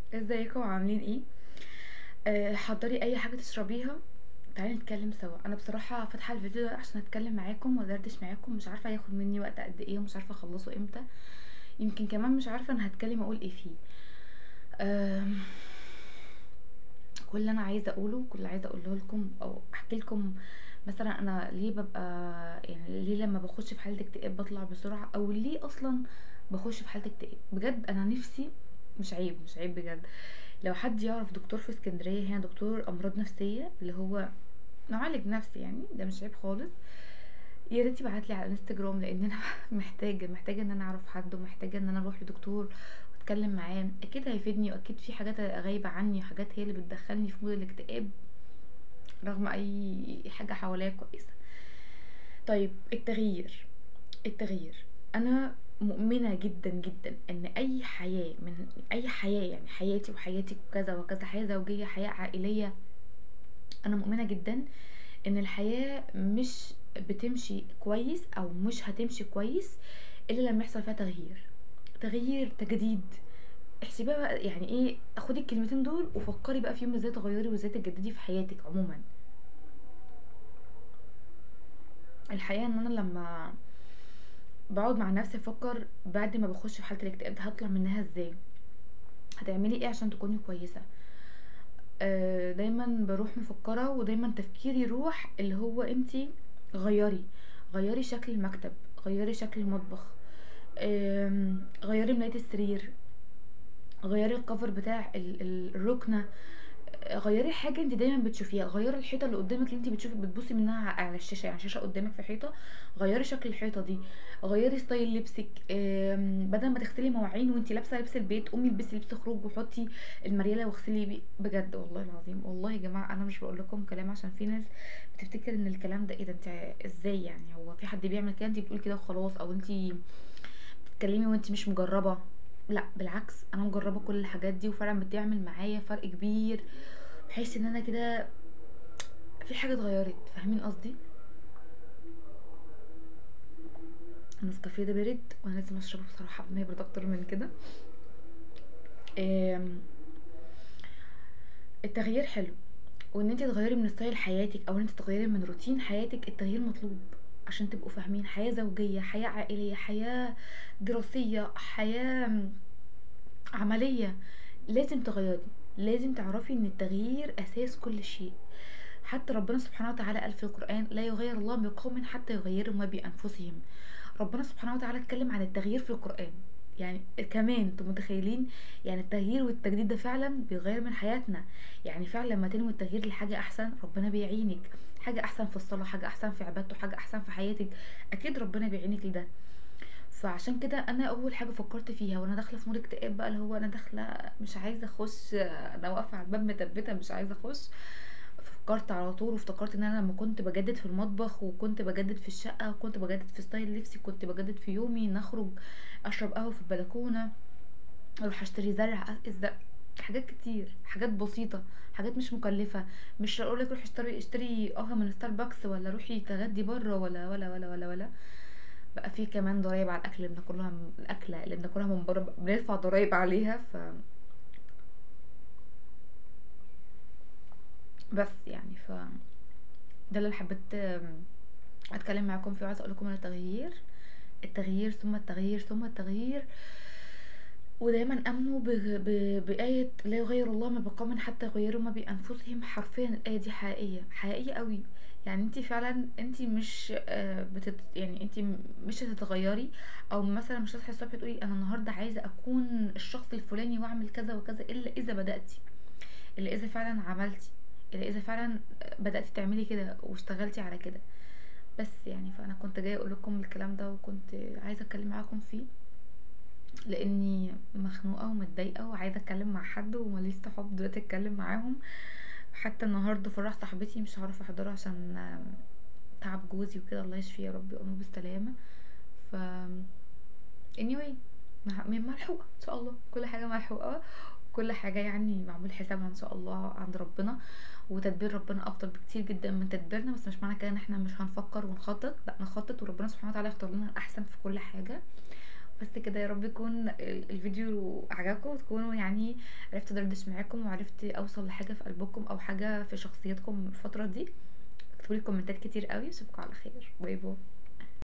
ازيكم عاملين ايه آه، حضري اي حاجه تشربيها تعالي نتكلم سوا انا بصراحه فاتحه الفيديو ده عشان اتكلم معاكم وادردش معاكم مش عارفه هياخد مني وقت قد ايه ومش عارفه اخلصه امتى يمكن كمان مش عارفه انا هتكلم اقول ايه فيه آم، كل اللي انا عايزه اقوله كل اللي عايزه اقوله لكم او احكي لكم مثلا انا ليه ببقى يعني ليه لما بخش في حاله اكتئاب بطلع بسرعه او ليه اصلا بخش في حاله اكتئاب بجد انا نفسي مش عيب مش عيب بجد لو حد يعرف دكتور في اسكندريه هنا دكتور امراض نفسيه اللي هو معالج نفسي يعني ده مش عيب خالص يا ريت يبعت لي على الانستجرام لان انا محتاجه محتاجه ان انا اعرف حد ومحتاجه ان انا اروح لدكتور واتكلم معاه اكيد هيفيدني واكيد في حاجات غايبه عني حاجات هي اللي بتدخلني في مود الاكتئاب رغم اي حاجه حواليا كويسه طيب التغيير التغيير انا مؤمنه جدا جدا ان اي حياه من اي حياه يعني حياتي وحياتك وكذا وكذا حياه زوجيه حياه عائليه انا مؤمنه جدا ان الحياه مش بتمشي كويس او مش هتمشي كويس الا لما يحصل فيها تغيير تغيير تجديد احسبيها بقى يعني ايه خدي الكلمتين دول وفكري بقى فيهم ازاي تغيري وازاي تجددي في حياتك عموما الحقيقه ان انا لما بقعد مع نفسي افكر بعد ما بخش في حاله الاكتئاب ده هطلع منها ازاي هتعملي ايه عشان تكوني كويسه آه، دايما بروح مفكره ودايما تفكيري يروح اللي هو انتي غيري غيري شكل المكتب غيري شكل المطبخ آم، غيري ملاية السرير غيري الكفر بتاع ال- ال- الركنه غيري حاجه انت دايما بتشوفيها غيري الحيطه اللي قدامك اللي انت بتشوفي بتبصي منها على الشاشه يعني شاشه قدامك في حيطه غيري شكل الحيطه دي غيري ستايل لبسك آم، بدل ما تغسلي مواعين وانت لابسه لبس البيت قومي البسي لبس خروج وحطي المرياله واغسلي بيه بجد والله العظيم والله يا جماعه انا مش بقول لكم كلام عشان في ناس بتفتكر ان الكلام ده ايه ده انت ازاي يعني هو في حد بيعمل كده انت بتقولي كده وخلاص او انت بتتكلمي وانت مش مجربه لا بالعكس انا مجربه كل الحاجات دي وفعلا بتعمل معايا فرق كبير بحيث ان انا كده في حاجه اتغيرت فاهمين قصدي النسكافيه ده برد وانا لازم اشربه بصراحه قبل ما يبرد اكتر من كده آم، التغيير حلو وان انت تغيري من ستايل حياتك او ان انت تغيري من روتين حياتك التغيير مطلوب عشان تبقوا فاهمين حياه زوجيه حياه عائليه حياه دراسيه حياه عمليه لازم تغيري لازم تعرفي ان التغيير اساس كل شيء حتى ربنا سبحانه وتعالى قال في القرآن لا يغير الله بقوم حتى يغيروا ما بأنفسهم ربنا سبحانه وتعالى اتكلم عن التغيير في القرآن يعني كمان انتوا متخيلين يعني التغيير والتجديد ده فعلا بيغير من حياتنا يعني فعلا لما تنوي التغيير لحاجة أحسن ربنا بيعينك حاجة أحسن في الصلاة حاجة أحسن في عبادته حاجة أحسن في حياتك أكيد ربنا بيعينك لده فعشان كده انا اول حاجه فكرت فيها وانا داخله في مود اكتئاب بقى اللي هو انا داخله مش عايزه اخش انا واقفه على الباب متبته مش عايزه اخش فكرت على طول وافتكرت ان انا لما كنت بجدد في المطبخ وكنت بجدد في الشقه وكنت بجدد في ستايل لبسي كنت بجدد في يومي نخرج اشرب قهوه في البلكونه اروح اشتري زرع الزرع حاجات كتير حاجات بسيطه حاجات مش مكلفه مش هقول لك روحي اشتري اشتري قهوه من ستاربكس ولا روحي تغدي بره ولا ولا ولا ولا ولا بقى في كمان ضرايب على الاكل اللي بناكلها من الاكله اللي بناكلها من بره بندفع ضرايب عليها ف بس يعني ف ده اللي حبيت أم، اتكلم معاكم فيه وعايزه اقول لكم ان التغيير التغيير ثم التغيير ثم التغيير ودايما امنوا ب... ب... بآية لا يغير الله ما بقوم حتى يغيروا ما بأنفسهم حرفيا الآية دي حقيقية حقيقية قوي يعني انت فعلا انت مش آه، بتت... يعني انت مش هتتغيري او مثلا مش هتصحي الصبح تقولي انا النهارده عايزه اكون الشخص الفلاني واعمل كذا وكذا الا اذا بدأتي الا اذا فعلا عملتي الا اذا فعلا بدأتي تعملي كده واشتغلتي على كده بس يعني فانا كنت جايه اقول لكم الكلام ده وكنت عايزه اتكلم معاكم فيه لاني مخنوقه ومتضايقه وعايزه اتكلم مع حد ومليش صحاب دلوقتي اتكلم معاهم حتى النهارده فرح صاحبتي مش هعرف احضره عشان آم، تعب جوزي وكده الله يشفيه يا رب يقومه بالسلامه ف anyway مع- ملحوقه ان شاء الله كل حاجه ملحوقه كل حاجه يعني معمول حسابها ان شاء الله عند ربنا وتدبير ربنا افضل بكتير جدا من تدبيرنا بس مش معنى كده ان احنا مش هنفكر ونخطط لا نخطط وربنا سبحانه وتعالى يختار لنا الاحسن في كل حاجه بس كده يا رب يكون ال- الفيديو عجبكم وتكونوا يعني عرفت ادردش معاكم وعرفت اوصل لحاجه في قلبكم او حاجه في شخصيتكم الفتره دي اكتبوا لي كومنتات كتير قوي اشوفكم على خير باي باي